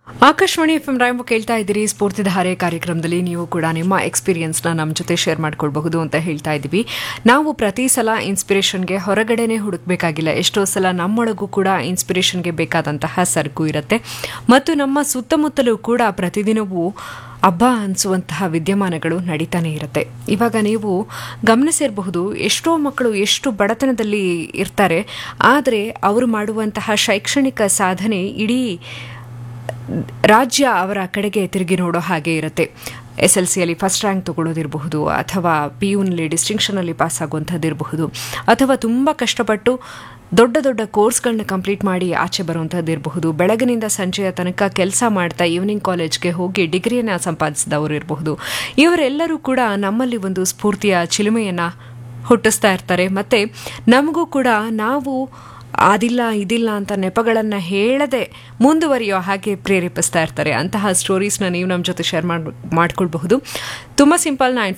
Akashvani F M ರಾಯಂಬ ಕೇಳ್ತಾ ಇದ್ದೀರಿ ಸ್ಫೂರ್ತಿಧಾರೆ ಕಾರ್ಯಕ್ರಮದಲ್ಲಿ ನೀವು ಕೂಡ ನಿಮ್ಮ ಎಕ್ಸ್ಪೀರಿಯನ್ಸ್ನ ನಮ್ಮ ಜೊತೆ ಶೇರ್ ಮಾಡ್ಕೊಳ್ಬಹುದು ಅಂತ ಹೇಳ್ತಾ ಇದ್ದೀವಿ ನಾವು ಪ್ರತಿ ಸಲ ಇನ್ಸ್ಪಿರೇಷನ್ಗೆ ಹೊರಗಡೆನೆ ಹುಡುಕ್ಬೇಕಾಗಿಲ್ಲ ಎಷ್ಟೋ ಸಲ ನಮ್ಮೊಳಗೂ ಕೂಡ ಇನ್ಸ್ಪಿರೇಷನ್ಗೆ ಬೇಕಾದಂತಹ ಸರಕು ಇರುತ್ತೆ ಮತ್ತು ನಮ್ಮ ಸುತ್ತಮುತ್ತಲೂ ಕೂಡ ಪ್ರತಿದಿನವೂ ಹಬ್ಬ ಅನಿಸುವಂತಹ ವಿದ್ಯಮಾನಗಳು ನಡೀತಾನೆ ಇರುತ್ತೆ ಇವಾಗ ನೀವು ಗಮನಿಸಿರಬಹುದು ಎಷ್ಟೋ ಮಕ್ಕಳು ಎಷ್ಟು ಬಡತನದಲ್ಲಿ ಇರ್ತಾರೆ ಆದರೆ ಅವರು ಮಾಡುವಂತಹ ಶೈಕ್ಷಣಿಕ ಸಾಧನೆ ಇಡೀ ರಾಜ್ಯ ಅವರ ಕಡೆಗೆ ತಿರುಗಿ ನೋಡೋ ಹಾಗೆ ಇರುತ್ತೆ ಎಸ್ ಎಲ್ ಸಿಯಲ್ಲಿ ಫಸ್ಟ್ ರ್ಯಾಂಕ್ ತಗೊಳ್ಳೋದಿರಬಹುದು ಅಥವಾ ಪಿ ಯುನಲ್ಲಿ ಡಿಸ್ಟಿಂಕ್ಷನಲ್ಲಿ ಪಾಸ್ ಆಗುವಂಥದ್ದಿರಬಹುದು ಅಥವಾ ತುಂಬ ಕಷ್ಟಪಟ್ಟು ದೊಡ್ಡ ದೊಡ್ಡ ಕೋರ್ಸ್ಗಳನ್ನ ಕಂಪ್ಲೀಟ್ ಮಾಡಿ ಆಚೆ ಬರುವಂಥದ್ದಿರಬಹುದು ಬೆಳಗಿನಿಂದ ಸಂಜೆಯ ತನಕ ಕೆಲಸ ಮಾಡ್ತಾ ಈವ್ನಿಂಗ್ ಕಾಲೇಜ್ಗೆ ಹೋಗಿ ಡಿಗ್ರಿಯನ್ನು ಸಂಪಾದಿಸಿದವರು ಇರಬಹುದು ಇವರೆಲ್ಲರೂ ಕೂಡ ನಮ್ಮಲ್ಲಿ ಒಂದು ಸ್ಫೂರ್ತಿಯ ಚಿಲುಮೆಯನ್ನು ಹುಟ್ಟಿಸ್ತಾ ಇರ್ತಾರೆ ಮತ್ತು ನಮಗೂ ಕೂಡ ನಾವು ಅದಿಲ್ಲ ಇದಿಲ್ಲ ಅಂತ ನೆಪಗಳನ್ನು ಹೇಳದೆ ಮುಂದುವರಿಯೋ ಹಾಗೆ ಪ್ರೇರೇಪಿಸ್ತಾ ಇರ್ತಾರೆ ಅಂತಹ ಸ್ಟೋರೀಸ್ನ ನೀವು ನಮ್ಮ ಜೊತೆ ಶೇರ್ ಮಾಡಿ ಮಾಡ್ಕೊಳ್ಬಹುದು ತುಂಬ ಸಿಂಪಲ್ ನೈನ್